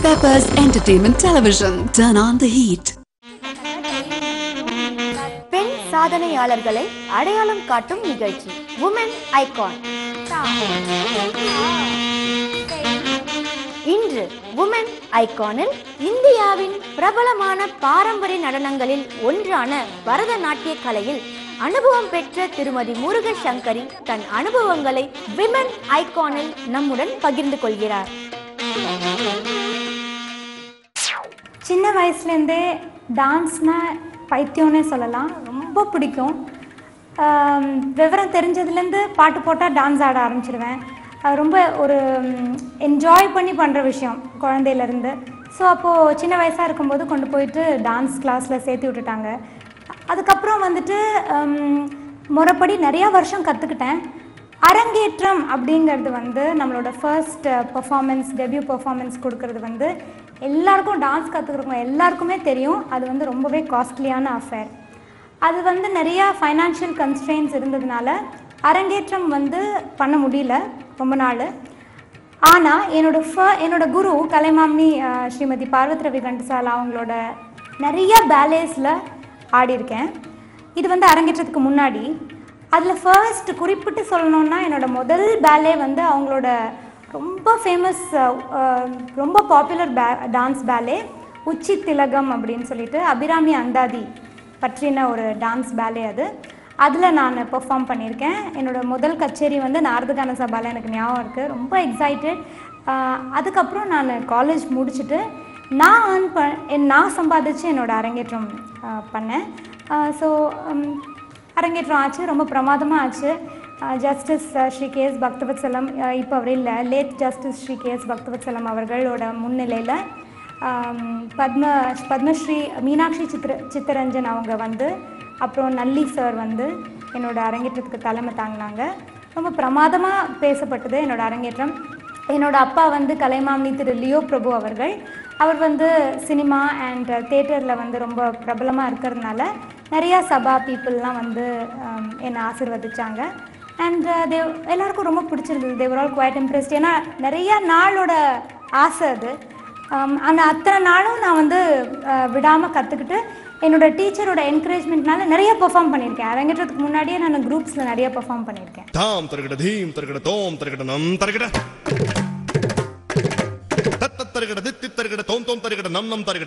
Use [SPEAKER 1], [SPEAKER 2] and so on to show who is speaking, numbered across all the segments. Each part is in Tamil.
[SPEAKER 1] Peppers Entertainment Television. Turn on the heat.
[SPEAKER 2] பெண் சாதனையாளர்களை அடையாளம் காட்டும் நிகழ்ச்சி உமன் ஐகான் இன்று உமன் ஐகானில் இந்தியாவின் பிரபலமான பாரம்பரிய நடனங்களில் ஒன்றான பரதநாட்டிய கலையில் அனுபவம் பெற்ற திருமதி முருக சங்கரி தன் அனுபவங்களை விமன் ஐகானில் நம்முடன் பகிர்ந்து கொள்கிறார்
[SPEAKER 3] சின்ன வயசுலேருந்தே டான்ஸ்னால் பைத்தியம்னே சொல்லலாம் ரொம்ப பிடிக்கும் ஆம், விவரம் தெரிஞ்சதுலேருந்து பாட்டு போட்டால் டான்ஸ் ஆட ஆரம்பிச்சிடுவேன் அது ரொம்ப ஒரு என்ஜாய் பண்ணி பண்ணுற விஷயம் குழந்தையிலேருந்து ஸோ அப்போது சின்ன வயசாக இருக்கும்போது கொண்டு போயிட்டு டான்ஸ் கிளாஸில் சேர்த்து விட்டுட்டாங்க அதுக்கப்புறம் வந்துட்டு ஹம், முறைப்படி நிறையா வருஷம் கற்றுக்கிட்டேன் அரங்கேற்றம் அப்படிங்கிறது வந்து நம்மளோட ஃபர்ஸ்ட் பர்ஃபார்மன்ஸ் டெபியூ பர்ஃபார்மன்ஸ் கொடுக்கறது வந்து எல்லாருக்கும் டான்ஸ் கற்றுக்கிறவங்க எல்லாருக்குமே தெரியும் அது வந்து ரொம்பவே காஸ்ட்லியான அஃபேர் அது வந்து நிறையா ஃபைனான்ஷியல் கன்ஸ்ட்ரெயின்ஸ் இருந்ததுனால அரங்கேற்றம் வந்து பண்ண முடியல ரொம்ப நாள் ஆனால் என்னோட ஃப என்னோட குரு கலைமாமணி அஹ், ஸ்ரீமதி பார்வதி ரவி கண்டசாலா அவங்களோட நிறைய பேலேஸில் ஆடியிருக்கேன் இது வந்து அரங்கேற்றத்துக்கு முன்னாடி அதில் ஃபர்ஸ்ட் குறிப்பிட்டு சொல்லணுன்னா என்னோட முதல் பேலே வந்து அவங்களோட ரொம்ப ஃபேமஸ் ரொம்ப பாப்புலர் பே டான்ஸ் பேலே உச்சி திலகம் அப்படின்னு சொல்லிட்டு அபிராமி அந்தாதி பற்றின ஒரு டான்ஸ் பேலே அது அதில் நான் பெர்ஃபார்ம் பண்ணியிருக்கேன் என்னோட முதல் கச்சேரி வந்து நாரதகான சபாவில் எனக்கு ஞாபகம் இருக்குது ரொம்ப எக்ஸைட்டட் அதுக்கப்புறம் நான் காலேஜ் முடிச்சுட்டு நான் earn ப என் நான் சம்பாதிச்சு என்னோட அரங்கேற்றம் ஆஹ், பண்ணேன் ஸோ அரங்கேற்றம் ஆச்சு ரொம்ப பிரமாதமாக ஆச்சு justice Shri K S Bhaktavatsalam இப்போ அவர் இல்லை late justice Shri K S Bhaktavatsalam அவர்களோட முன்னிலையில் ஆம், பத்ம பத்மஸ்ரீ மீனாட்சி சித்திர சித்தரஞ்சன் அவங்க வந்து அப்புறம் நல்லி சார் வந்து என்னோட அரங்கேற்றத்துக்கு தலைமை தாங்கினாங்க ரொம்ப பிரமாதமாக பேசப்பட்டது என்னோட அரங்கேற்றம் என்னோட அப்பா வந்து கலைமாமணி திரு லியோ பிரபு அவர்கள் அவர் வந்து சினிமா அண்ட் தேட்டரில் வந்து ரொம்ப பிரபலமாக இருக்கிறதுனால நிறையா சபா பீப்புளெலாம் வந்து ஆம், என்னை ஆசிர்வதிச்சாங்க அண்ட் தே எல்லாருக்கும் ரொம்ப பிடிச்சிருந்தது தேவர் ஆல் குவைட் இம்ப்ரெஸ்ட் ஏன்னா நிறையா நாளோட ஆசை அது ஆம், அந்த அத்தனை நாளும் நான் வந்து விடாமல் கற்றுக்கிட்டு என்னோட டீச்சரோட என்கரேஜ்மெண்ட்னால நிறைய பெர்ஃபார்ம் பண்ணியிருக்கேன் அரங்கேற்றத்துக்கு முன்னாடியே நான் குரூப்ஸில் நிறைய பெர்ஃபார்ம் பண்ணியிருக்கேன்
[SPEAKER 4] தாம் தருகிட தீம் தருகிட தோம் தருகிட நம் தருகிட தத்த தருகிட தித்தி தருகிட தோம் தோம் தருகிட நம் நம் தருகிட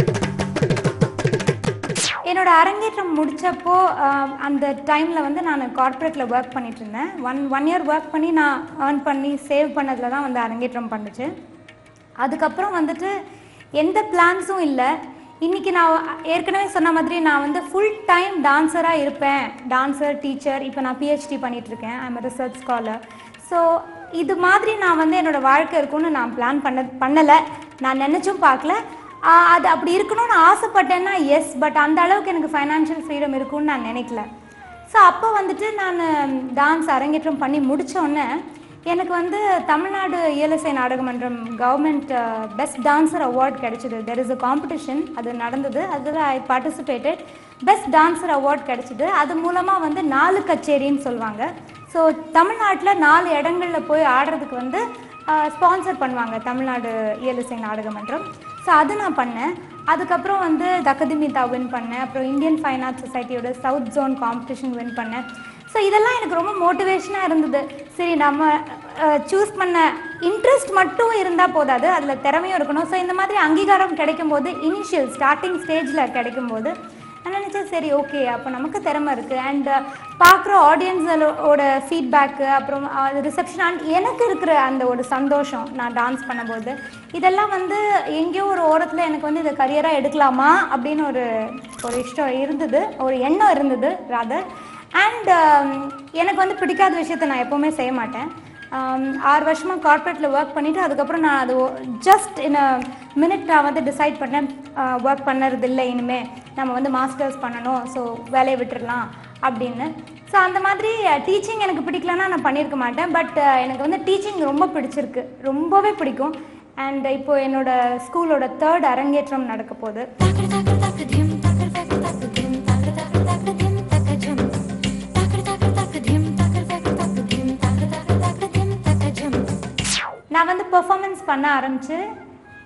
[SPEAKER 3] என்னோட அரங்கேற்றம் முடிச்சப்போ ஆம், அந்த டைமில் வந்து நான் கார்ப்பரேட்டில் ஒர்க் பண்ணிட்டு இருந்தேன் ஒன் ஒன் இயர் ஒர்க் பண்ணி நான் ஏர்ன் பண்ணி சேவ் பண்ணதில் தான் வந்து அரங்கேற்றம் பண்ணுச்சு அதுக்கப்புறம் வந்துட்டு எந்த பிளான்ஸும் இல்லை இன்றைக்கி நான் ஏற்கனவே சொன்ன மாதிரி நான் வந்து ஃபுல் டைம் டான்ஸராக இருப்பேன் டான்ஸர் டீச்சர் இப்போ நான் பிஹெச்டி பண்ணிகிட்ருக்கேன் ஐம் ரிசர்ச் ஸ்காலர் ஸோ இது மாதிரி நான் வந்து என்னோட வாழ்க்கை இருக்கும்னு நான் பிளான் பண்ண பண்ணலை நான் நினச்சும் பார்க்கல ஆஹ் அது அப்படி இருக்கணும்னு ஆசைப்பட்டேன்னா எஸ் பட் அந்த அளவுக்கு எனக்கு ஃபைனான்ஷியல் ஃப்ரீடம் இருக்கும்னு நான் நினைக்கல ஸோ அப்போ வந்துட்டு நான் டான்ஸ் அரங்கேற்றம் பண்ணி முடிச்ச உடனே எனக்கு வந்து Tamil Nadu Iyal Isai Nataka Manram government best dancer award கிடைச்சிது தெர் இஸ் அ காம்படிஷன் அது நடந்தது அதில் I participated best dancer award கிடைச்சிது அது மூலமாக வந்து நாலு கச்சேரின்னு சொல்லுவாங்க ஸோ தமிழ்நாட்டில் நாலு இடங்களில் போய் ஆடுறதுக்கு வந்து ஸ்பான்சர் பண்ணுவாங்க தமிழ்நாடு இயலிசை நாடக மன்றம் ஸோ அது நான் பண்ணேன் அதுக்கப்புறம் வந்து தக்கதிமிதா வின் பண்ணேன் அப்புறம் இந்தியன் ஃபைன் ஆர்ட்ஸ் சொசைட்டியோட சவுத் ஜோன் காம்படிஷன் வின் பண்ணேன் ஸோ இதெல்லாம் எனக்கு ரொம்ப மோட்டிவேஷனாக இருந்தது சரி நம்ம சூஸ் பண்ண இன்ட்ரெஸ்ட் மட்டும் இருந்தால் போதாது அதில் திறமையும் இருக்கணும் ஸோ இந்த மாதிரி அங்கீகாரம் கிடைக்கும்போது இனிஷியல் ஸ்டார்டிங் ஸ்டேஜில் கிடைக்கும்போது நான் நினச்சேன் சரி ஓகே அப்போ நமக்கு திறமை இருக்குது அண்ட் பார்க்குற ஆடியன்ஸோட ஃபீட்பேக்கு அப்புறம் அது ரிசப்ஷன் அண்ட் எனக்கு இருக்கிற அந்த ஒரு சந்தோஷம் நான் டான்ஸ் பண்ணும்போது இதெல்லாம் வந்து எங்கேயோ ஒரு ஓரத்தில் எனக்கு வந்து இதை கரியராக எடுக்கலாமா அப்படின்னு ஒரு ஒரு இஷ்டம் இருந்தது ஒரு எண்ணம் இருந்தது ராதர் அண்ட் எனக்கு வந்து பிடிக்காத விஷயத்த நான் எப்போவுமே செய்ய மாட்டேன் ஆம், ஆறு வருஷமாக கார்ப்பரேட்டில் ஒர்க் பண்ணிவிட்டு அதுக்கப்புறம் நான் அது ஜஸ்ட் இன் மினிட் நான் வந்து டிசைட் பண்ணேன் ஒர்க் பண்ணுறது இல்லை இனிமேல் நம்ம வந்து மாஸ்டர்ஸ் பண்ணணும் ஸோ வேலையை விட்டுறலாம் அப்படின்னு ஸோ அந்த மாதிரி டீச்சிங் எனக்கு பிடிக்கலன்னா நான் பண்ணியிருக்க மாட்டேன் பட் எனக்கு வந்து டீச்சிங் ரொம்ப பிடிச்சிருக்கு ரொம்பவே பிடிக்கும் அண்ட் இப்போ என்னோட ஸ்கூலோட தேர்ட் அரங்கேற்றம் நடக்க போகுது நான் வந்து பெர்ஃபார்மன்ஸ் பண்ண ஆரம்பித்து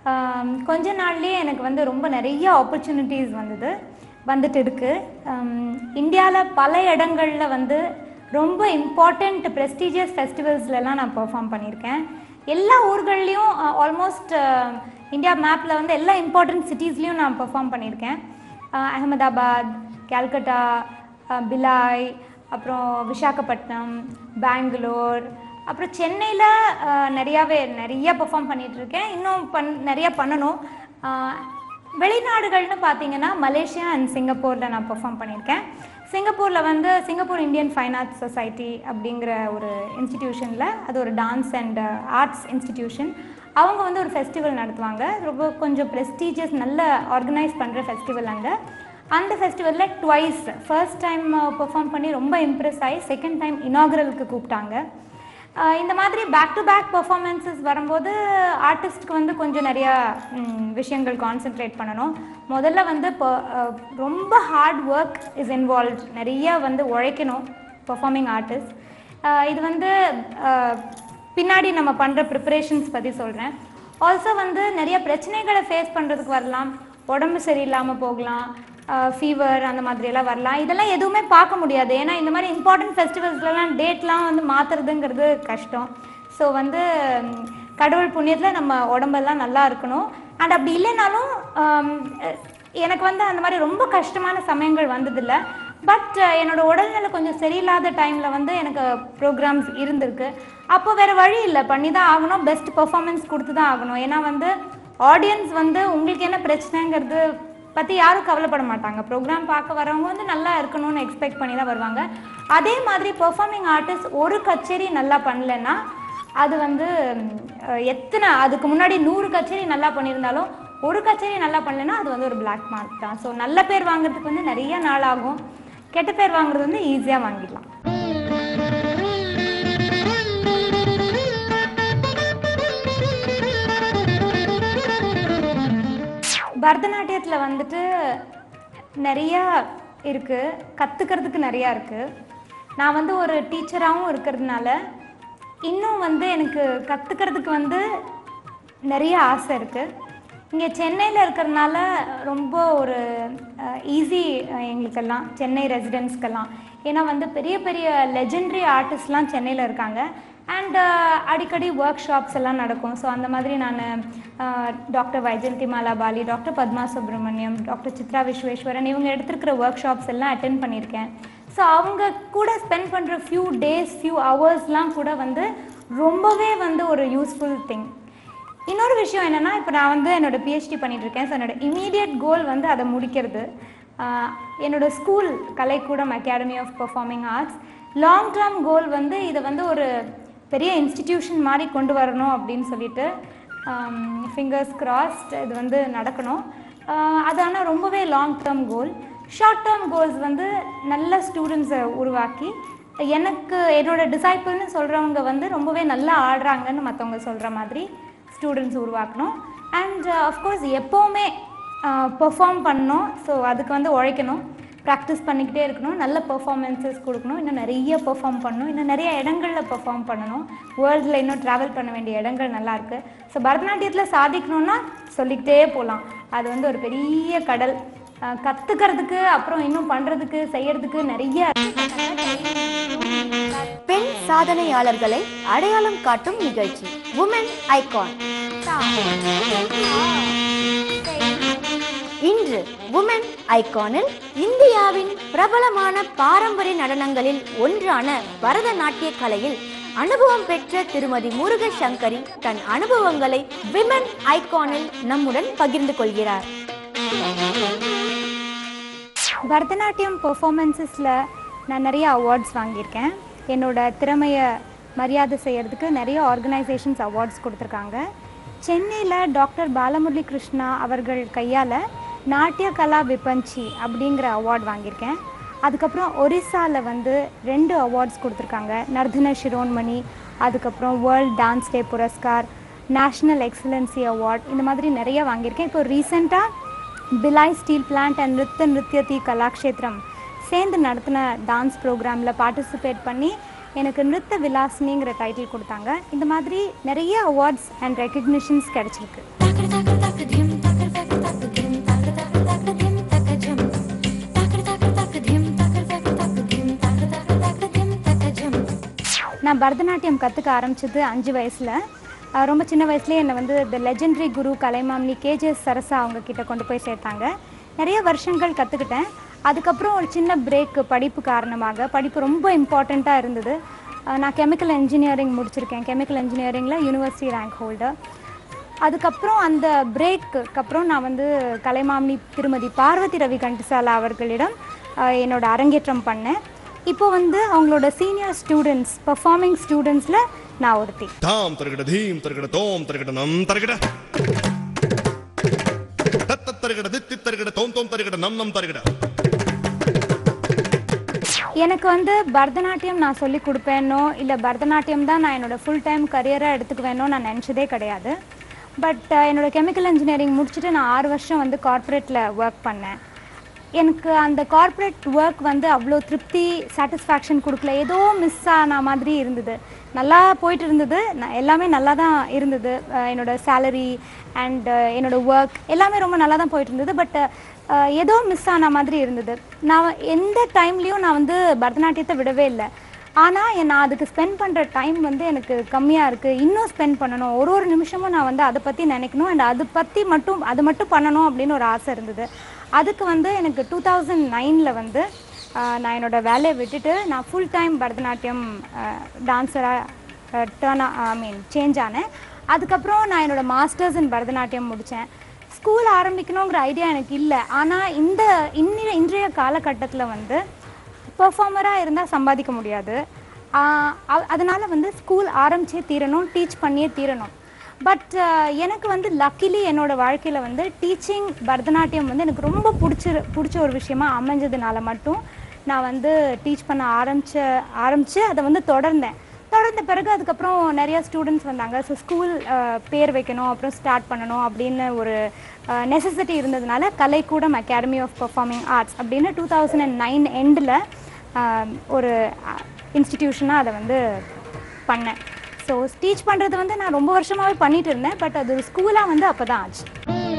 [SPEAKER 3] ஆம், கொஞ்ச நாள்லயே எனக்கு வந்து ரொம்ப நிறைய ஆப்பர்ச்சுனிட்டிஸ் வந்தது வந்துட்டு இருக்கு இந்தியாவில் பல இடங்கள்ல வந்து ரொம்ப இம்பார்ட்டண்ட் ப்ரெஸ்டீஜியஸ் ஃபெஸ்டிவல்ஸ்லலாம் நான் பெர்ஃபார்ம் பண்ணியிருக்கேன் எல்லா ஊர்கள்லேயும் ஆல்மோஸ்ட் இந்தியா மேப்பில் வந்து எல்லா இம்பார்ட்டண்ட் சிட்டிஸ்லேயும் நான் பெர்ஃபார்ம் பண்ணியிருக்கேன் அஹ் அகமதாபாத் கல்கட்டா அஹ் பிலாய் அப்புறம் விசாகப்பட்டினம் பெங்களூர் அப்புறம் சென்னையில் நிறையாவே நிறைய பெர்ஃபார்ம் பண்ணிகிட்ருக்கேன் இன்னும் பண் நிறைய பண்ணணும் அஹ் வெளிநாடுகள்னு பார்த்தீங்கன்னா மலேசியா அண்ட் சிங்கப்பூரில் நான் பெர்ஃபார்ம் பண்ணியிருக்கேன் சிங்கப்பூரில் வந்து Singapore Indian fine arts society அப்படிங்கிற ஒரு இன்ஸ்டிடியூஷனில் அது ஒரு டான்ஸ் அண்ட் ஆர்ட்ஸ் இன்ஸ்டிடியூஷன் அவங்க வந்து ஒரு ஃபெஸ்டிவல் நடத்துவாங்க ரொம்ப கொஞ்சம் ப்ரெஸ்டீஜியஸ் நல்ல ஆர்கனைஸ் பண்ணுற ஃபெஸ்டிவல் அங்கே அந்த ஃபெஸ்டிவலில் ட்வைஸ் ஃபர்ஸ்ட் டைம் பெர்ஃபார்ம் பண்ணி ரொம்ப இம்ப்ரெஸ் ஆகி செகண்ட் டைம் இனாகரலுக்கு கூப்பிட்டாங்க ஆஹ் இந்த மாதிரி பேக் டு பேக் பெர்ஃபார்மன்ஸஸ் வரும்போது ஆர்டிஸ்ட்க்கு வந்து கொஞ்சம் நிறையா ம், விஷயங்கள் கான்சென்ட்ரேட் பண்ணணும் முதல்ல வந்து இப்போ ஆஹ், ரொம்ப ஹார்ட் ஒர்க் இஸ் இன்வால்வ் நிறைய வந்து உழைக்கணும் பெர்ஃபார்மிங் ஆர்டிஸ்ட் இது வந்து ஆஹ், பின்னாடி நம்ம பண்ணுற ப்ரிப்பரேஷன்ஸ் பற்றி சொல்கிறேன் ஆல்சோ வந்து நிறைய பிரச்சனைகளை ஃபேஸ் பண்ணுறதுக்கு வரலாம் உடம்பு சரியில்லாமல் போகலாம் ஃபீவர் அந்த மாதிரியெல்லாம் வரலாம் இதெல்லாம் எதுவுமே பார்க்க முடியாது ஏன்னா இந்த மாதிரி இம்பார்ட்டன்ட் ஃபெஸ்டிவல்ஸ்லலாம் டேட்லாம் வந்து மாற்றுறதுங்கிறது கஷ்டம் ஸோ வந்து ம், கடவுள் புண்ணியத்தில் நம்ம உடம்பெல்லாம் நல்லா இருக்கணும் அண்ட் அப்படி இல்லைனாலும் ஆம், அஹ், எனக்கு வந்து அந்த மாதிரி ரொம்ப கஷ்டமான சமயங்கள் வந்ததில்லை பட் என்னோட உடல்நிலை கொஞ்சம் சரியில்லாத டைமில் வந்து எனக்கு ப்ரோக்ராம்ஸ் இருந்திருக்கு அப்போ வேறு வழி இல்லை பண்ணி தான் ஆகணும் பெஸ்ட் பெர்ஃபார்மன்ஸ் கொடுத்து தான் ஆகணும் ஏன்னா வந்து ஆடியன்ஸ் வந்து உங்களுக்கு என்ன பிரச்சனைங்கிறது பற்றி யாரும் கவலைப்பட மாட்டாங்க ப்ரோக்ராம் பார்க்க வரவங்க வந்து நல்லா இருக்கணும்னு எக்ஸ்பெக்ட் பண்ணி தான் வருவாங்க அதே மாதிரி பெர்ஃபார்மிங் ஆர்டிஸ்ட் ஒரு கச்சேரி நல்லா பண்ணலைன்னா அது வந்து ம், அஹ், எத்தனை அதுக்கு முன்னாடி நூறு கச்சேரி நல்லா பண்ணியிருந்தாலும் ஒரு கச்சேரி நல்லா பண்ணலைன்னா அது வந்து ஒரு பிளாக் மார்க் தான் ஸோ நல்ல பேர் வாங்குறதுக்கு வந்து நிறைய நாள் ஆகும் கெட்ட பேர் வாங்குறது வந்து ஈஸியாக வாங்கிடலாம் பரதநாட்டியத்தில் வந்துட்டு நிறையா இருக்குது கற்றுக்கிறதுக்கு நிறையா இருக்குது நான் வந்து ஒரு டீச்சராகவும் இருக்கிறதுனால இன்னும் வந்து எனக்கு கற்றுக்கிறதுக்கு வந்து நிறைய ஆசை இருக்குது இங்கே சென்னையில் இருக்கிறதுனால ரொம்ப ஒரு ஈஸி எங்களுக்கெல்லாம் சென்னை ரெசிடென்ட்ஸ்க்கெல்லாம் ஏன்னா வந்து பெரிய பெரிய லெஜெண்டரி ஆர்டிஸ்ட்லாம் சென்னையில் இருக்காங்க அண்ட் அடிக்கடி ஒர்க் ஷாப்ஸ் எல்லாம் நடக்கும் ஸோ அந்த மாதிரி நான் doctor Vyjayanthi Mala Bali doctor Padma Subramaniam doctor Chitra Visweswaran இவங்க எடுத்திருக்கிற ஒர்க் ஷாப்ஸ் எல்லாம் அட்டென்ட் பண்ணியிருக்கேன் ஸோ அவங்க கூட ஸ்பெண்ட் பண்ணுற ஃபியூ டேஸ் ஃபியூ ஹவர்ஸ்லாம் கூட வந்து ரொம்பவே வந்து ஒரு யூஸ்ஃபுல் திங் இன்னொரு விஷயம் என்னென்னா இப்போ நான் வந்து என்னோட பிஹெச்டி பண்ணிட்டு இருக்கேன் ஸோ என்னோட இமீடியட் கோல் வந்து அதை முடிக்கிறது ஆஹ் என்னோட school Kalaikoodam academy of performing arts long term goal வந்து இதை வந்து ஒரு பெரிய இன்ஸ்டிடியூஷன் மாதிரி கொண்டு வரணும் அப்படின்னு சொல்லிட்டு ஃபிங்கர்ஸ் கிராஸ்ட் இது வந்து நடக்கணும் ஆஹ் அது ஆனால் ரொம்பவே long term goal short term goals வந்து நல்ல ஸ்டூடெண்ட்ஸை உருவாக்கி எனக்கு என்னோட டிசைப்பிள்னு சொல்கிறவங்க வந்து ரொம்பவே நல்லா ஆடுறாங்கன்னு மற்றவங்க சொல்கிற மாதிரி ஸ்டூடெண்ட்ஸ் உருவாக்கணும் அண்ட் அஃப்கோர்ஸ் எப்போவுமே பெர்ஃபார்ம் பண்ணணும் ஸோ அதுக்கு வந்து உழைக்கணும் ப்ராக்டிஸ் பண்ணிக்கிட்டே இருக்கணும் நல்ல பெர்ஃபார்மன்ஸஸ் கொடுக்கணும் இன்னும் நிறைய பெர்ஃபார்ம் பண்ணணும் இன்னும் நிறைய இடங்களில் பெர்ஃபார்ம் பண்ணணும் வேர்ல்டில் இன்னும் ட்ராவல் பண்ண வேண்டிய இடங்கள் நல்லா இருக்கு ஸோ பரதநாட்டியத்தில் சாதிக்கணும்னா சொல்லிக்கிட்டே போகலாம் அது வந்து ஒரு பெரிய கடல் கற்றுக்கிறதுக்கு அப்புறம் இன்னும் பண்ணுறதுக்கு செய்யறதுக்கு நிறைய
[SPEAKER 2] பெண் சாதனையாளர்களை அடையாளம் காட்டும் நிகழ்ச்சி உமன் ஐகான் இன்று உமன் ஐகானில் இந்தியாவின் பிரபலமான பாரம்பரிய நடனங்களில் ஒன்றான பரதநாட்டிய கலையில் அனுபவம் பெற்ற திருமதி முருக சங்கரி தன் அனுபவங்களை விமன் ஐகானில் நம்முடன் பகிர்ந்து கொள்கிறார்
[SPEAKER 3] பரதநாட்டியம் பெர்ஃபார்மன்ஸஸில் நான் நிறைய அவார்ட்ஸ் வாங்கியிருக்கேன் என்னோட திறமையை மரியாதை செய்யறதுக்கு நிறைய ஆர்கனைசேஷன்ஸ் அவார்ட்ஸ் கொடுத்துருக்காங்க சென்னையில் டாக்டர் பாலமுரளி கிருஷ்ணா அவர்கள் கையால் நாட்டிய கலா விபஞ்சி அப்படிங்கிற அவார்ட் வாங்கியிருக்கேன் அதுக்கப்புறம் ஒரிஸ்சாவில் வந்து ரெண்டு அவார்ட்ஸ் கொடுத்துருக்காங்க நர்தன சிரோன்மணி அதுக்கப்புறம் world dance day Puraskar national excellency award இந்த மாதிரி நிறைய வாங்கியிருக்கேன் இப்போ ரீசெண்டாக பிலாய் ஸ்டீல் பிளான்ட் அண்ட் நிருத்த நிருத்தியதி கலாக்ஷேத்திரம் சேர்ந்து நடத்தின டான்ஸ் ப்ரோக்ராமில் பார்ட்டிசிபேட் பண்ணி எனக்கு நிருத்த விலாசினிங்கிற டைட்டில் கொடுத்தாங்க இந்த மாதிரி நிறைய அவார்ட்ஸ் அண்ட் ரெக்கக்னிஷன்ஸ் கிடச்சிருக்கு நான் பரதநாட்டியம் கற்றுக்க ஆரம்பிச்சது அஞ்சு வயசில் ரொம்ப சின்ன வயசுலேயே என்னை வந்து the legendary guru Kalaimamani KGS Sarasa அவங்க கிட்ட கொண்டு போய் சேர்த்தாங்க நிறைய வருஷங்கள் கற்றுக்கிட்டேன் அதுக்கப்புறம் ஒரு சின்ன பிரேக் படிப்பு காரணமாக படிப்பு ரொம்ப இம்பார்ட்டண்ட்டாக இருந்தது அஹ் நான் கெமிக்கல் இன்ஜினியரிங் முடிச்சிருக்கேன் கெமிக்கல் இன்ஜினியரிங்கில் யூனிவர்சிட்டி ரேங்க் ஹோல்டர் அதுக்கப்புறம் அந்த பிரேக்கு அப்புறம் நான் வந்து கலைமாமணி திருமதி பார்வதி ரவி கண்டசாலா அவர்களிடம் அஹ், என்னோட அரங்கேற்றம் பண்ணேன் இப்போ வந்து அவங்களோட சீனியர் ஸ்டூடெண்ட்ஸ் பர்ஃபார்மிங் ஸ்டூடெண்ட்ஸில் நான் ஒருத்தி
[SPEAKER 4] தாம் தருகிட தீம் தருகிட தோம் தருகிட நம் தருகிட தத்த தருகிட தித்தி தருகிட தோம் தோம் தருகிட நம் நம் தருகிட
[SPEAKER 3] எனக்கு வந்து பரதநாட்டியம் நான் சொல்லி கொடுப்பேனோ இல்லை பரதநாட்டியம் தான் நான் என்னோட ஃபுல் டைம் கரியராக எடுத்துக்குவேனோ நான் நினச்சதே கிடையாது பட் என்னோட கெமிக்கல் இன்ஜினியரிங் முடிச்சுட்டு நான் ஆறு வருஷம் வந்து கார்ப்பரேட்டில் ஒர்க் பண்ணேன் எனக்கு அந்த கார்ப்பரேட் ஒர்க் வந்து அவ்வளோ திருப்தி சாட்டிஸ்ஃபேக்ஷன் கொடுக்கல ஏதோ மிஸ் ஆன மாதிரி இருந்தது நல்லா போயிட்டு இருந்தது நான் எல்லாமே நல்லா தான் இருந்தது அஹ் என்னோட சேலரி அண்ட் என்னோட ஒர்க் எல்லாமே ரொம்ப நல்லா தான் போயிட்டு இருந்தது பட் ஏதோ மிஸ் ஆன மாதிரி இருந்தது நான் எந்த டைம்லேயும் நான் வந்து பரதநாட்டியத்தை விடவே இல்லை ஆனால் நான் அதுக்கு ஸ்பெண்ட் பண்ணுற டைம் வந்து எனக்கு கம்மியாக இருக்குது இன்னும் ஸ்பெண்ட் பண்ணணும் ஒரு ஒரு நிமிஷமும் நான் வந்து அதை பற்றி நினைக்கணும் அண்ட் அதை பற்றி மட்டும் அது மட்டும் பண்ணணும் அப்படின்னு ஒரு ஆசை இருந்தது அதுக்கு வந்து எனக்கு டூ தௌசண்ட் நைனில் வந்து ஆஹ், நான் என்னோடய வேலையை விட்டுட்டு நான் ஃபுல் டைம் பரதநாட்டியம் டான்ஸராக டேர்ன் ஐ மீன் சேஞ்ச் ஆனேன் அதுக்கப்புறம் நான் என்னோட மாஸ்டர்ஸ் இன் பரதநாட்டியம் முடித்தேன் ஸ்கூல் ஆரம்பிக்கணுங்கிற ஐடியா எனக்கு இல்லை ஆனால் இந்த இன்னிய இன்றைய காலகட்டத்தில் வந்து பெர்ஃபார்மராக இருந்தால் சம்பாதிக்க முடியாது ஆஹ் அ- அதனால வந்து ஸ்கூல் ஆரம்பிச்சே தீரணும் டீச் பண்ணியே தீரணும் பட் எனக்கு வந்து லக்கிலி என்னோட வாழ்க்கையில் வந்து டீச்சிங் பரதநாட்டியம் வந்து எனக்கு ரொம்ப பிடிச்ச பிடிச்ச ஒரு விஷயமா அமைஞ்சதுனால மட்டும் நான் வந்து டீச் பண்ண ஆரம்பிச்ச ஆரம்பித்து அதை வந்து தொடர்ந்தேன் தொடர்ந்த பிறகு அதுக்கப்புறம் நிறைய ஸ்டூடெண்ட்ஸ் வந்தாங்க ஸோ ஸ்கூல் பேர் வைக்கணும் அப்புறம் ஸ்டார்ட் பண்ணணும் அப்படின்னு ஒரு நெசசிட்டி இருந்ததுனால Kalaikoodam academy of performing arts அப்படின்னு டூ தௌசண்ட் அண்ட் நைன் எண்டில் ஒரு இன்ஸ்டிடியூஷனாக அதை வந்து பண்ணேன் ஸோ டீச் பண்ணுறது வந்து நான் ரொம்ப வருஷமாகவே பண்ணிட்டு இருந்தேன் பட் அது ஒரு ஸ்கூலாக வந்து அப்போ தான் ஆச்சு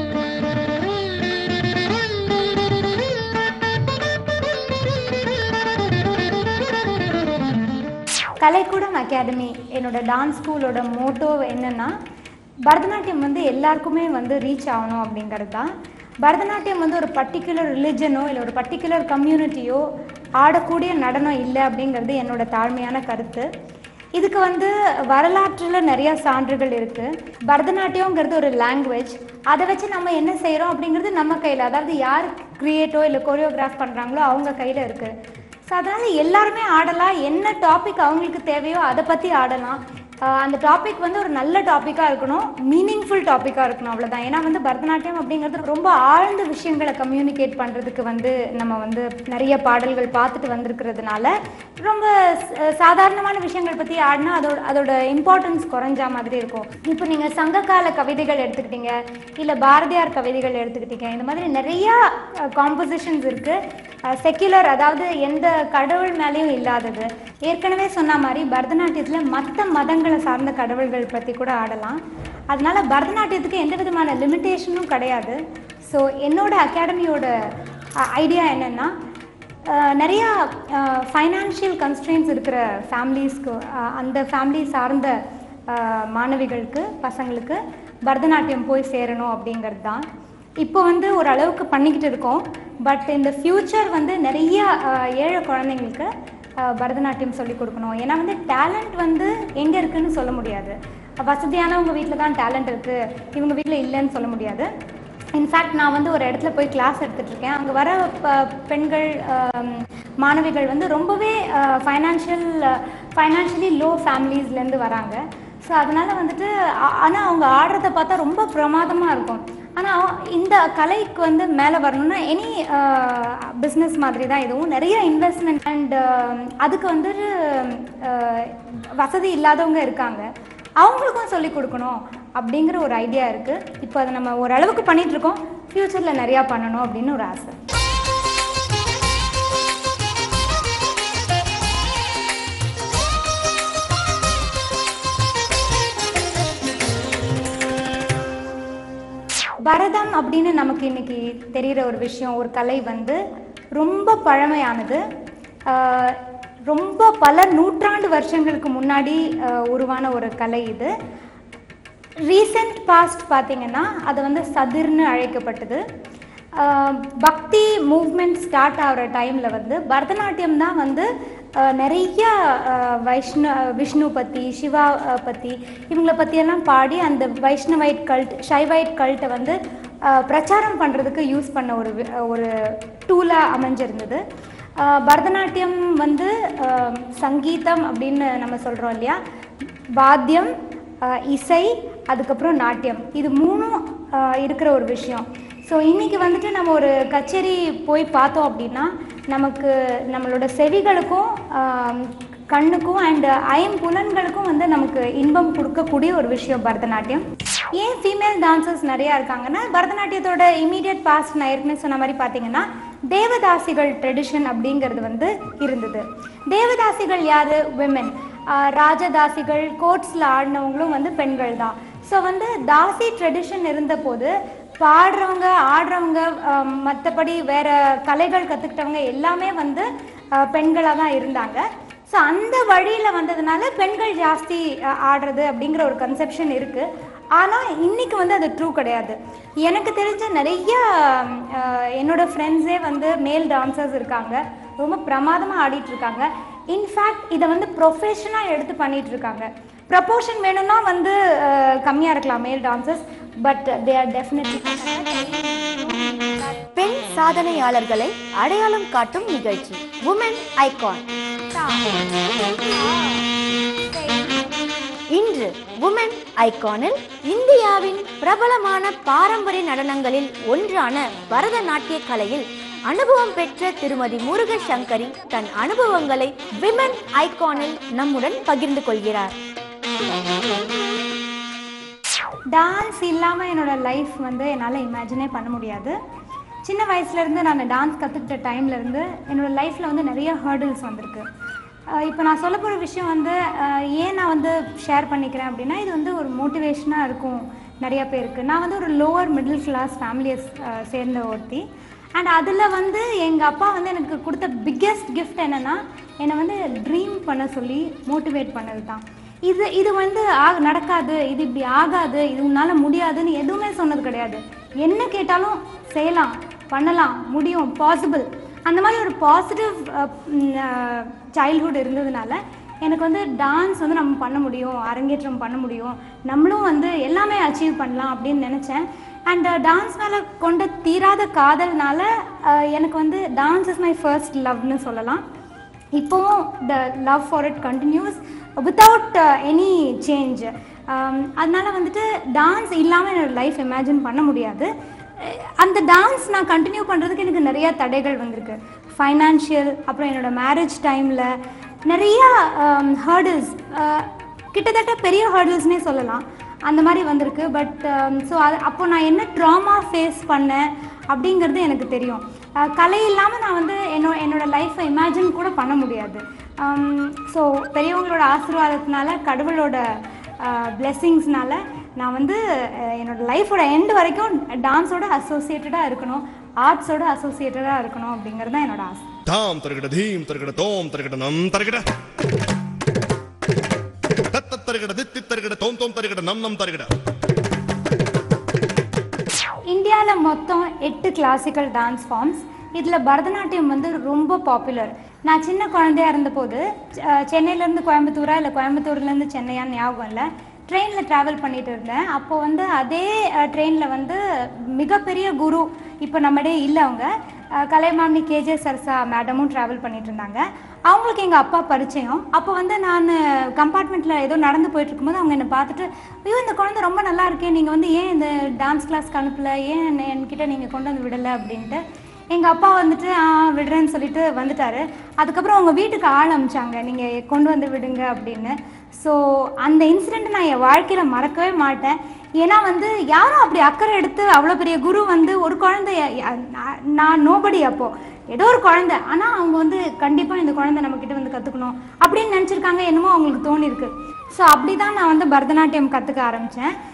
[SPEAKER 3] கலைக்கூடம் அகாடமி என்னோட டான்ஸ் ஸ்கூலோட மோட்டோ என்னன்னா பரதநாட்டியம் வந்து எல்லாருக்குமே வந்து ரீச் ஆகணும் அப்படிங்கிறது தான் பரதநாட்டியம் வந்து ஒரு பர்டிகுலர் ரிலிஜனோ இல்லை ஒரு பர்டிகுலர் கம்யூனிட்டியோ ஆடக்கூடிய நடனம் இல்லை அப்படிங்கிறது என்னோட தாழ்மையான கருத்து இதுக்கு வந்து வரலாற்றில் நிறைய சான்றுகள் இருக்குது பரதநாட்டியங்கிறது ஒரு லாங்குவேஜ் அதை வச்சு நம்ம என்ன செய்கிறோம் அப்படிங்கிறது நம்ம கையில் அதாவது யார் கிரியேட்டோ இல்லை கொரியோகிராஃப் பண்ணுறாங்களோ அவங்க கையில் இருக்குது ஸோ அதனால் எல்லாருமே ஆடலாம் என்ன டாபிக் அவங்களுக்கு தேவையோ அதை பற்றி ஆடலாம் ஆஹ் அந்த டாபிக் வந்து ஒரு நல்ல டாப்பிக்காக இருக்கணும் மீனிங்ஃபுல் டாப்பிக்காக இருக்கணும் அவ்வளோதான் ஏன்னா வந்து பரதநாட்டியம் அப்படிங்கிறது ரொம்ப ஆழ்ந்த விஷயங்களை கம்யூனிகேட் பண்ணுறதுக்கு வந்து நம்ம வந்து நிறைய பாடல்கள் பார்த்துட்டு வந்திருக்கிறதுனால ரொம்ப ச- சாதாரணமான விஷயங்கள் பற்றி ஆடினா அதோட அதோட இம்பார்ட்டன்ஸ் குறைஞ்சா மாதிரி இருக்கும் இப்போ நீங்கள் சங்ககால கவிதைகள் எடுத்துக்கிட்டீங்க இல்லை பாரதியார் கவிதைகள் எடுத்துக்கிட்டீங்க இந்த மாதிரி நிறையா காம்போசிஷன்ஸ் இருக்குது செக்யுலர் அதாவது எந்த கடவுள் மேலேயும் இல்லாதது ஏற்கனவே சொன்ன மாதிரி பரதநாட்டியத்தில் மற்ற மதங்களை சார்ந்த கடவுள்கள் பற்றி கூட ஆடலாம் அதனால பரதநாட்டியத்துக்கு எந்த விதமான லிமிட்டேஷனும் கிடையாது ஸோ என்னோட அகாடமியோட ஐடியா என்னென்னா அஹ் நிறையா ஃபைனான்ஷியல் கன்ஸ்ட்ரெயின்ஸ் இருக்கிற ஃபேமிலிஸ்க்கு அந்த ஃபேமிலி சார்ந்த அஹ், மாணவிகளுக்கு பசங்களுக்கு பரதநாட்டியம் போய் சேரணும் அப்படிங்கிறது தான் இப்போ வந்து ஒரு அளவுக்கு பண்ணிக்கிட்டு இருக்கோம் பட் இந்த ஃப்யூச்சர் வந்து நிறைய அஹ், ஏழை குழந்தைங்களுக்கு அஹ், பரதநாட்டியம் சொல்லி கொடுக்கணும் ஏன்னா வந்து டேலண்ட் வந்து எங்கே இருக்குன்னு சொல்ல முடியாது வசதியானவங்க வீட்டில் தான் டேலண்ட் இருக்குது இவங்க வீட்டில் இல்லைன்னு சொல்ல முடியாது இன்ஃபேக்ட் நான் வந்து ஒரு இடத்துல போய் கிளாஸ் எடுத்துட்டு இருக்கேன் அங்கே வர ப- பெண்கள் ஆம், மாணவிகள் வந்து ரொம்பவே ஃபைனான்ஷியல் ஃபைனான்ஷியலி லோ ஃபேமிலிஸ்லேருந்து வராங்க ஸோ அதனால் வந்துட்டு ஆனால் அவங்க ஆடுறத பார்த்தா ரொம்ப பிரமாதமாக இருக்கும் ஆனால் இந்த கலைக்கு வந்து மேலே வரணும்னா எனி பிஸ்னஸ் மாதிரி தான் இதுவும் நிறைய இன்வெஸ்ட்மெண்ட் அண்ட் அதுக்கு வந்துட்டு ஆஹ், வசதி இல்லாதவங்க இருக்காங்க அவங்களுக்கும் சொல்லி கொடுக்கணும் அப்படிங்கிற ஒரு ஐடியா இருக்குது இப்போ அதை நம்ம ஓரளவுக்கு பண்ணிட்டு இருக்கோம் ஃப்யூச்சரில் நிறையா பண்ணணும் அப்படின்னு ஒரு ஆசை பரதம் அப்படின்னு நமக்கு இன்னைக்கு தெரிகிற ஒரு விஷயம் ஒரு கலை வந்து ரொம்ப பழமையானது ஆஹ் ரொம்ப பல நூற்றாண்டு வருஷங்களுக்கு முன்னாடி ஆஹ் உருவான ஒரு கலை இது ரீசெண்ட் பாஸ்ட் பார்த்தீங்கன்னா அது வந்து சதிர்னு அழைக்கப்பட்டது ஆஹ் பக்தி மூவ்மெண்ட் ஸ்டார்ட் ஆகிற டைமில் வந்து பரதநாட்டியம் தான் வந்து ஆஹ் நிறைய ஆஹ் வைஷ்ணு விஷ்ணு பற்றி சிவா ஆஹ் பற்றி இவங்களை பற்றியெல்லாம் பாடி அந்த வைஷ்ணவைட் கல்ட் ஷைவைட் கல்ட்டை வந்து ஆஹ் பிரச்சாரம் பண்ணுறதுக்கு யூஸ் பண்ண ஒரு வி- ஒரு டூலாக அமைஞ்சிருந்தது ஆஹ் பரதநாட்டியம் வந்து ஆஹ் சங்கீதம் அப்படின்னு நம்ம சொல்கிறோம் இல்லையா வாத்தியம் ஆஹ் இசை அதுக்கப்புறம் நாட்டியம் இது மூணும் ஆஹ் இருக்கிற ஒரு விஷயம் ஸோ இன்றைக்கி வந்துட்டு நம்ம ஒரு கச்சேரி போய் பார்த்தோம் அப்படின்னா நமக்கு நம்மளோட செவிகளுக்கும் ஆஹ் கண்ணுக்கும் அண்ட் ஐம்புலன்களுக்கும் வந்து நமக்கு இன்பம் கொடுக்கக்கூடிய ஒரு விஷயம் பரதநாட்டியம் ஏன் ஃபீமேல் டான்சர்ஸ் நிறையா இருக்காங்கன்னா பரதநாட்டியத்தோட இமீடியட் பாஸ்ட் நான் ஏற்கனவே சொன்ன மாதிரி பார்த்தீங்கன்னா தேவதாசிகள் ட்ரெடிஷன் அப்படிங்கிறது வந்து இருந்தது தேவதாசிகள் யார் விமென் ராஜதாசிகள் கோர்ட்ஸில் ஆடினவங்களும் வந்து பெண்கள் தான் ஸோ வந்து தாசி ட்ரெடிஷன் இருந்தபோது பாடுறவங்க ஆடுறவங்க மற்றபடி வேற கலைகள் கற்றுக்கிட்டவங்க எல்லாமே வந்து பெண்களாக தான் இருந்தாங்க ஸோ அந்த வழியில் வந்ததுனால பெண்கள் ஜாஸ்தி அஹ், ஆடுறது அப்படிங்கிற ஒரு கன்செப்ஷன் இருக்குது ஆனால் இன்னைக்கு வந்து அது ட்ரூ கிடையாது எனக்கு தெரிஞ்ச நிறைய அஹ், என்னோட ஃப்ரெண்ட்ஸே வந்து மேல் டான்சர்ஸ் இருக்காங்க ரொம்ப பிரமாதமாக ஆடிட்டு இருக்காங்க இன்ஃபேக்ட் இதை வந்து ப்ரொஃபஷனாக எடுத்து பண்ணிட்டு இருக்காங்க ப்ரப்போர்ஷன் வேணும்னா வந்து கம்மியாக இருக்கலாம் male dancers but they are definitely
[SPEAKER 2] பெண் சாதனையாளர்களை அடையாளம் காட்டும் நிகழ்ச்சி உமன் ஐகான் இன்று உமன் ஐகானில் இந்தியாவின் பிரபலமான பாரம்பரிய நடனங்களில் ஒன்றான பரதநாட்டிய கலையில் அனுபவம் பெற்ற திருமதி முருக சங்கரி தன் அனுபவங்களை விமன் ஐகானில் நம்முடன் பகிர்ந்து கொள்கிறார்
[SPEAKER 3] டான்ஸ் இல்லாமல் என்னோட லைஃப் வந்து என்னால் இமேஜினே பண்ண முடியாது சின்ன வயசுலேருந்து நான் டான்ஸ் கற்றுக்கிட்ட டைம்லேருந்து என்னோட லைஃப்பில் வந்து நிறைய ஹர்டில்ஸ் வந்திருக்கு இப்போ நான் சொல்ல போகிற விஷயம் வந்து அஹ், ஏன் நான் வந்து ஷேர் பண்ணிக்கிறேன் அப்படின்னா இது வந்து ஒரு மோட்டிவேஷனாக இருக்கும் நிறைய பேருக்கு நான் வந்து ஒரு லோவர் மிடில் கிளாஸ் ஃபேமிலியை சேர்ந்த ஒருத்தி அண்ட் அதில் வந்து எங்கள் அப்பா வந்து எனக்கு கொடுத்த பிக்கெஸ்ட் கிஃப்ட் என்னென்னா என்னை வந்து ட்ரீம் பண்ண சொல்லி மோட்டிவேட் பண்ணது தான் இது இது வந்து ஆக நடக்காது இது இப்படி ஆகாது இது உன்னால் முடியாதுன்னு எதுவுமே சொன்னது கிடையாது என்ன கேட்டாலும் செய்யலாம் பண்ணலாம் முடியும் பாசிபிள் அந்த மாதிரி ஒரு பாசிட்டிவ் சைல்ட்ஹுட் இருந்ததுனால எனக்கு வந்து டான்ஸ் வந்து நம்ம பண்ண முடியும் அரங்கேற்றம் பண்ண முடியும் நம்மளும் வந்து எல்லாமே அச்சீவ் பண்ணலாம் அப்படின்னு நினச்சேன் அண்ட் டான்ஸ் மேலே கொண்ட தீராத காதல்னால அஹ், எனக்கு வந்து டான்ஸ் இஸ் மை ஃபர்ஸ்ட் லவ்னு சொல்லலாம் இப்போவும் the love for it continues without any change அதனால வந்துட்டு டான்ஸ் இல்லாமல் என்னோட லைஃப் இமேஜின் பண்ண முடியாது அஹ் அந்த டான்ஸ் நான் கண்டினியூ பண்ணுறதுக்கு எனக்கு நிறைய தடைகள் வந்திருக்கு ஃபைனான்ஷியல் அப்புறம் என்னோட மேரேஜ் டைமில் நிறையா ஹர்டில்ஸ் கிட்டத்தட்ட பெரிய ஹர்டில்ஸ்னே சொல்லலாம் அந்த மாதிரி வந்திருக்கு பட் ஸோ அது அப்போ நான் என்ன ட்ராமா ஃபேஸ் பண்ணேன் அப்படிங்கிறது எனக்கு தெரியும் அஹ் கலை இல்லாமல் நான் வந்து என்னோ என்னோட லைஃப்பை இமேஜின் கூட பண்ண முடியாது ஸோ பெரியவங்களோட ஆசீர்வாதத்தினால கடவுளோட பிளெஸ்ஸிங்ஸ்னால நான் வந்து அஹ் என்னோட லைஃபோட எண்டு வரைக்கும் டான்ஸோட அசோசியேட்டடாக இருக்கணும் ஆர்ட்ஸோட அசோசியேட்டடாக இருக்கணும் அப்படிங்கிறது தான் என்னோட ஆசை
[SPEAKER 4] தாம் தருகிட தீம் தருகிட தோம் தருகிட நம் தருகிட தத்த தருகிட தித்தி தருகிட தோம் தோம் தருகிட நம் நம் தருகிட
[SPEAKER 3] இந்தியாவில் மொத்தம் எட்டு கிளாசிக்கல் டான்ஸ் ஃபார்ம்ஸ் இதில் பரதநாட்டியம் வந்து ரொம்ப பாப்புலர் நான் சின்ன குழந்தையா இருந்தபோது செ- சென்னையிலேருந்து கோயம்புத்தூரா இல்லை கோயம்புத்தூர்லேருந்து சென்னையான்னு ஞாபகம் இல்லை ட்ரெயினில் ட்ராவல் பண்ணிட்டு இருந்தேன் அப்போ வந்து அதே ட்ரெயினில் வந்து மிகப்பெரிய குரு இப்போ நம்மிடையே இல்லை அவங்க அஹ், கலைமாமணி கேஜே சர்சா மேடமும் ட்ராவல் பண்ணிட்டு இருந்தாங்க அவங்களுக்கு எங்கள் அப்பா பரிச்சயம் அப்போ வந்து நான் கம்பார்ட்மெண்ட்டில் ஏதோ நடந்து போயிட்டு இருக்கும்போது அவங்க என்னை பார்த்துட்டு ஐயோ இந்த குழந்தை ரொம்ப நல்லா இருக்கே நீங்கள் வந்து ஏன் இந்த டான்ஸ் கிளாஸ்க்கு அனுப்பல ஏன் என்னை- என்கிட்ட நீங்கள் கொண்டு வந்து விடலை அப்படின்ட்டு எங்கள் அப்பா வந்துட்டு ஆ விடுறேன்னு சொல்லிட்டு வந்துட்டாரு அதுக்கப்புறம் அவங்க வீட்டுக்கு ஆள் அமிச்சாங்க நீங்கள் கொண்டு வந்து விடுங்க அப்படின்னு ஸோ அந்த இன்சிடெண்ட் நான் என் வாழ்க்கையில் மறக்கவே மாட்டேன் ஏன்னா வந்து யாரும் அப்படி அக்கறை எடுத்து அவ்வளோ பெரிய குரு வந்து ஒரு குழந்தைய ய- நான்- நான் நோபடி அப்போது ஏதோ ஒரு குழந்தை ஆனால் அவங்க வந்து கண்டிப்பாக இந்த குழந்தை நம்மக்கிட்ட வந்து கற்றுக்கணும் அப்படின்னு நினச்சிருக்காங்க என்னமோ அவங்களுக்கு தோணிருக்கு ஸோ அப்படி தான் நான் வந்து பரதநாட்டியம் கற்றுக்க ஆரம்பித்தேன்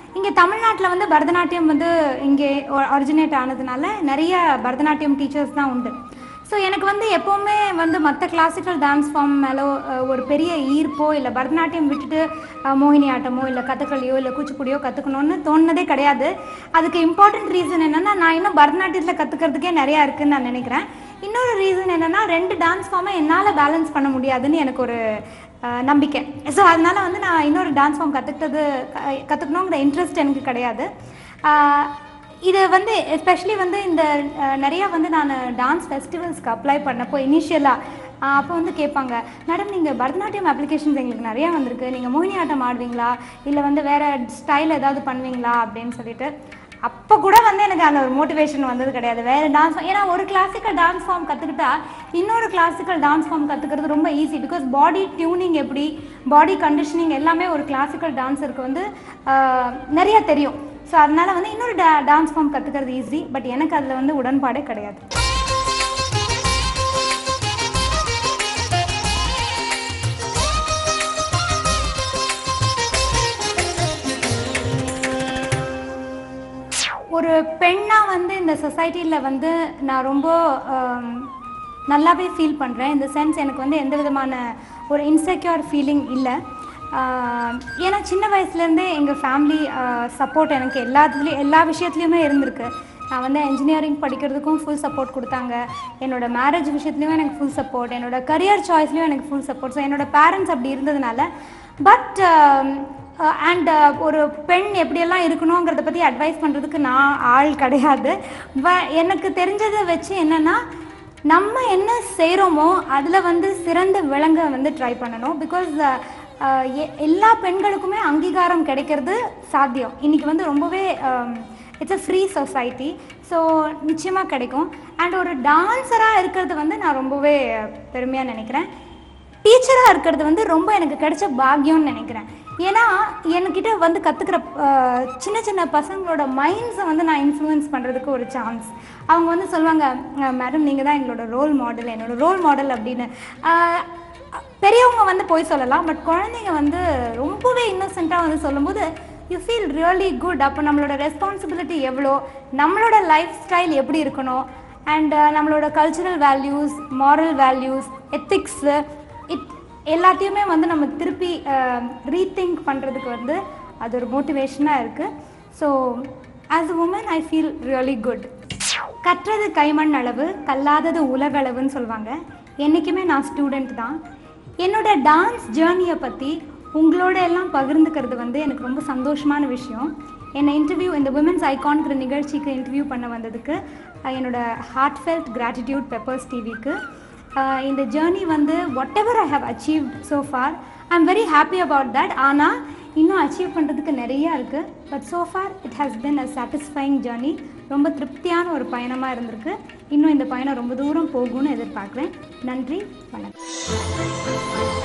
[SPEAKER 3] இங்கே தமிழ்நாட்டில் வந்து பரதநாட்டியம் வந்து இங்கே ஒரிஜினேட் ஆனதுனால நிறைய பரதநாட்டியம் டீச்சர்ஸ் தான் உண்டு ஸோ எனக்கு வந்து எப்போவுமே வந்து மற்ற கிளாசிக்கல் டான்ஸ் ஃபார்ம் மேலே ஒரு பெரிய ஈர்ப்போ இல்லை பரதநாட்டியம் விட்டுட்டு அஹ், மோகினி ஆட்டமோ இல்லை கதகளியோ இல்லை கூச்சிப்புடியோ கற்றுக்கணும்னு தோணுனதே கிடையாது அதுக்கு இம்பார்ட்டன்ட் ரீசன் என்னென்னா நான் இன்னும் பரதநாட்டியத்தில் கற்றுக்கிறதுக்கே நிறையா இருக்குதுன்னு நான் நினைக்கிறேன் இன்னொரு ரீசன் என்னென்னா ரெண்டு டான்ஸ் ஃபார்மை என்னால் பேலன்ஸ் பண்ண முடியாதுன்னு எனக்கு ஒரு அஹ், நம்பிக்கை ஸோ அதனால வந்து நான் இன்னொரு டான்ஸ் ஃபார்ம் கற்றுக்கிட்டது கற்றுக்கணுங்கிற இன்ட்ரெஸ்ட் எனக்கு கிடையாது அஹ், இது வந்து எஸ்பெஷலி வந்து இந்த அஹ், நிறைய வந்து நான் டான்ஸ் ஃபெஸ்டிவல்ஸ்க்கு அப்ளை பண்ணப்போ இனிஷியலாக அப்போ வந்து கேட்பாங்க மேடம் நீங்கள் பரதநாட்டியம் அப்ளிகேஷன்ஸ் எங்களுக்கு நிறையா வந்திருக்கு நீங்கள் மோகினி ஆட்டம் ஆடுவீங்களா இல்லை வந்து வேறு ஸ்டைல் ஏதாவது பண்ணுவீங்களா அப்படின்னு சொல்லிட்டு அப்போ கூட வந்து எனக்கு அந்த ஒரு மோட்டிவேஷன் வந்தது கிடையாது வேறு டான்ஸ் ஏன்னா ஒரு கிளாசிக்கல் டான்ஸ் ஃபார்ம் கற்றுக்கிட்டா இன்னொரு கிளாசிக்கல் டான்ஸ் ஃபார்ம் கற்றுக்கிறது ரொம்ப ஈஸி பிகாஸ் பாடி டியூனிங் எப்படி பாடி கண்டிஷனிங் எல்லாமே ஒரு கிளாசிக்கல் டான்ஸருக்கு வந்து ஆஹ், நிறைய தெரியும் ஸோ அதனால வந்து இன்னொரு டா டான்ஸ் ஃபார்ம் கற்றுக்கிறது ஈஸி பட் எனக்கு அதில் வந்து உடன்பாடே கிடையாது ஒரு பெண்ணாக வந்து இந்த சொசைட்டியில் வந்து நான் ரொம்ப ஆம், நல்லாவே ஃபீல் பண்ணுறேன் இந்த சென்ஸ் எனக்கு வந்து எந்த விதமான ஒரு இன்செக்யூர் ஃபீலிங் இல்லை ஆஹ், ஏன்னா சின்ன வயசுலேருந்தே எங்கள் ஃபேமிலி சப்போர்ட் எனக்கு எல்லாத்துலேயும் எல்லா விஷயத்துலையுமே இருந்திருக்கு நான் வந்து இன்ஜினியரிங் படிக்கிறதுக்கும் ஃபுல் சப்போர்ட் கொடுத்தாங்க என்னோட மேரேஜ் விஷயத்துலையும் எனக்கு ஃபுல் சப்போர்ட் என்னோட கரியர் சாய்ஸ்லையும் எனக்கு ஃபுல் சப்போர்ட் ஸோ என்னோட பேரண்ட்ஸ் அப்படி இருந்ததுனால பட் அண்ட் ஒரு பெண் எப்படியெல்லாம் இருக்கணுங்கிறத பற்றி அட்வைஸ் பண்ணுறதுக்கு நான் ஆள் கிடையாது ப எனக்கு தெரிஞ்சதை வச்சு என்னென்னா நம்ம என்ன செய்கிறோமோ அதில் வந்து சிறந்த விளங்க வந்து ட்ரை பண்ணணும் பிகாஸ் எல்லா பெண்களுக்குமே அங்கீகாரம் கிடைக்கிறது சாத்தியம் இன்றைக்கி வந்து ரொம்பவே it's a free society so நிச்சயமாக கிடைக்கும் அண்ட் ஒரு டான்ஸராக இருக்கிறது வந்து நான் ரொம்பவே பெருமையாக நினைக்கிறேன் டீச்சராக இருக்கிறது வந்து ரொம்ப எனக்கு கிடைச்ச பாக்கியம்னு நினைக்கிறேன் ஏன்னா என்கிட்ட வந்து கற்றுக்கிற சின்ன சின்ன பசங்களோட மைண்ட்ஸை வந்து நான் இன்ஃப்ளூயன்ஸ் பண்ணுறதுக்கு ஒரு சான்ஸ் அவங்க வந்து சொல்லுவாங்க மேடம் நீங்கள் தான் எங்களோட ரோல் மாடல் என்னோட ரோல் மாடல் அப்படின்னு அஹ், பெரியவங்க வந்து போய் சொல்லலாம் பட் குழந்தைங்க வந்து ரொம்பவே இன்னசென்ட்டாக வந்து சொல்லும்போது யூ ஃபீல் ரியலி குட் அப்போ நம்மளோட ரெஸ்பான்சிபிலிட்டி எவ்வளோ நம்மளோட லைஃப் ஸ்டைல் எப்படி இருக்கணும் அண்ட் நம்மளோட cultural values moral values ethics it எல்லாத்தையுமே வந்து நம்ம திருப்பி ரீதிங்க் பண்ணுறதுக்கு வந்து அது ஒரு மோட்டிவேஷனாக இருக்குது so as a woman I feel really good கற்றது கைமண் அளவு கல்லாதது உலகளவுன்னு சொல்லுவாங்க என்றைக்குமே நான் ஸ்டூடெண்ட் தான் என்னோட டான்ஸ் ஜேர்னியை பற்றி உங்களோட எல்லாம் பகிர்ந்துக்கிறது வந்து எனக்கு ரொம்ப சந்தோஷமான விஷயம் என்னை இன்டர்வியூ இந்த விமன்ஸ் ஐகான்கிற நிகழ்ச்சிக்கு இன்டர்வியூ பண்ண வந்ததுக்கு அஹ், என்னோட ஹார்ட்ஃபெல்ட் கிராட்டிடியூட் பெப்பர்ஸ் டிவிக்கு இந்த ஜேர்னி வந்து whatever I have achieved so far I am very happy about that ஆனால் இன்னும் அச்சீவ் பண்ணுறதுக்கு நிறையா இருக்குது but so far it has been a satisfying journey ரொம்ப திருப்தியான ஒரு பயணமாக இருந்திருக்கு இன்னும் இந்த பயணம் ரொம்ப தூரம் போகும்னு எதிர்பார்க்குறேன் நன்றி வணக்கம்